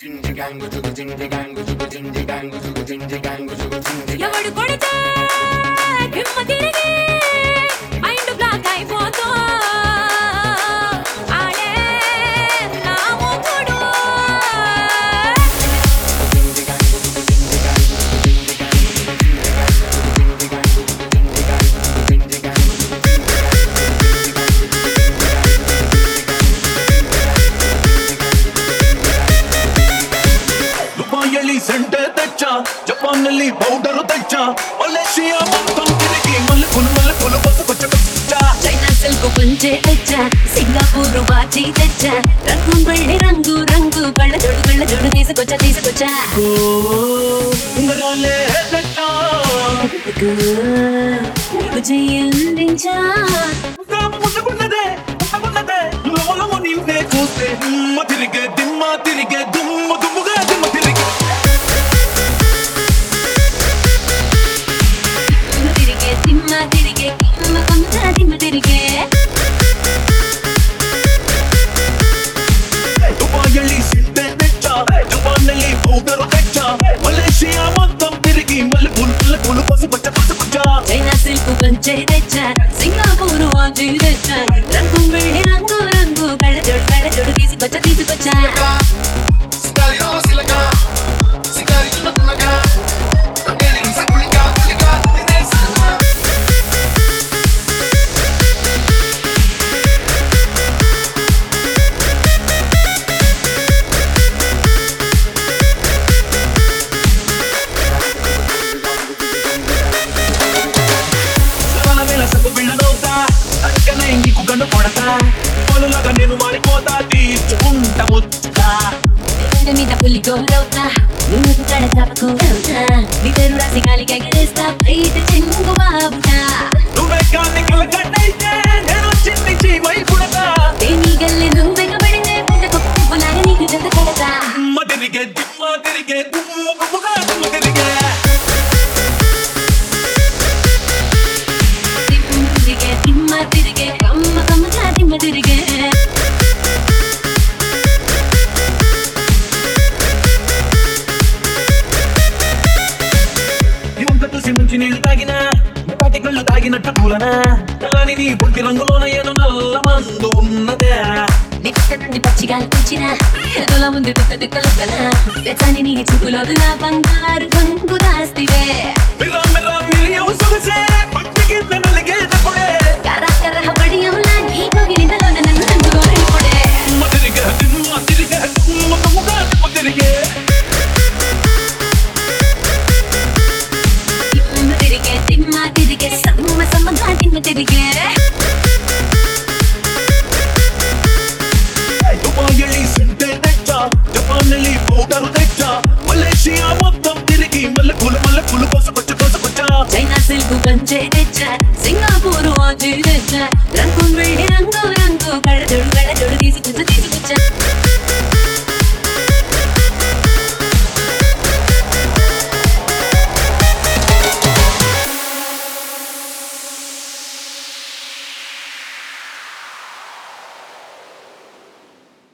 ఎవడు కొడితే దిమ్మ తిరిగి మైండ్ బ్లాక్ అయిపోతో ఆడే నా మొగుడు ದುಬಾಯಲ್ಲಿ ಸೆಂಟರ್ ತೆಚ್ಚ ಜಪಾನ್ನಲ್ಲಿ ಪೌಡರ್ ತೆಚ್ಚ ಮಲೇಷಿಯಾ ಮೊత్తం తిరిగి మల్లెపూలు మల్లెపూలు పసుకొచ్చ కొచ్చ చైనా సిల్క్ పుంజే తెచ్చ సింగపూర్ వాచి తెచ్చ రంగు వెళ్ళి రంగు రంగు కళ్ళ జోడు కళ్ళ జోడు తీసుకొచ్చా తీసుకొచ్చా ఓ ఉంగరాలే తెచ్చ నీకు చెయ్యందించా తాము ముట్టుకున్నదే ముట్టుకున్నదే లోలము నిన్నే చూస్తే దిమ్మ తిరిగే దిమ్మ తిరిగే దుమ్ము దుమ్ముగా దిమ్మ తిరిగే దిమ్మ తిరిగే దిమ్మ తిరిగే కిమ్మ కొంత దిమ్మ తిరిగే దుబాయಲ್ಲಿ ಸೆಂಟರ್ ತೆಚ್ಚ ಜಪಾನ್ನಲ್ಲಿ ಪೌಡರ್ ತೆಚ್ಚ ಮಲೇಷಿಯಾ మొత్తం తిరిగి మల్లెపూలు మల్లెపూలు పసుకొచ్చ పసుకొచ్చ చైనా సిల్క్ పంచే తెచ్చ సింగపూర్ వాచి తెచ్చ రంగు వెళ్ళి రంగు రంగు కళ్ళ జోడు కళ్ళ జోడు తీసుకొచ్చా తీసుకొచ్చా సవాల వేళ సబ్బు బిళ్ళనవుతా అక్కనే నీకు గన్ను కొడతా పనులాగా నేను మారిపోతా తీర్చుకుంటా ముచ్చట గుండె మీద పులి గోరవుతా నువ్వు కడ తప్పకూడవుతా నిద్ర రాసి గాలికి ఎగరేస్తా బయట చెంగు బాబుతా నువ్వే కానీ కళ్ళగడ్డైతే నేను చిన్ని చీమై పుడతా తేని గల్లె నువ్వు వెగబడితే పుట్టకు పువ్వులాగా నీకు జత కడతా దిమ్మ తిరిగే దిమ్మ తిరిగే దుమ్ము గుమ్ముగా దిమ్మ తిరిగే దిమ్మ తిరిగే దిమ్మ తిరిగే కమ్మ కమ్మగా దిమ్మ తిరిగే ఈ వంక చూసి ముంచి నీళ్లు తాగినా ముక్కాటి కళ్ళు తాగినట్టు కూలనా తెల్లని నీ పొంటి రంగులోన ఏదో నల్ల మందు ఉన్నదే నిట్ట నుండి పచ్చిగా కూర్చిన ఎదుల ముందు తిక్క తిక్కలొక్కన వెచ్చని నీ చూపులో నా బంగారు రంగు దాస్తివే మిరా మిరా మిరియో సొగసే పట్టి కింద నలిగేటప్పుడే కర్ర కర్ర బడియంలా నీ కోగిలింతలో నన్ను అందుకోరిప్పుడే దిమ్మ తిరిగే దిమ్మ తిరిగే దుమ్ము గుమ్ముగా దిమ్మ తిరిగే దిమ్మ తిరిగే దిమ్మ తిరిగే సమ్మ సమ్మగా దిమ్మ తిరిగే దుబాయ్ సెంటర్ తెచ్చ జపాన్ನಲ್ಲಿ పౌడర్ తెచ్చ మలేషియా మొత్తం తిరిగి మల్లెపూలు మల్లెపూలు కోసుకొచ్చ కోసుకొచ్చ చైనా సిల్క్ కంచే తెచ్చ సింగపూర్ వాచి తెచ్చ రంగు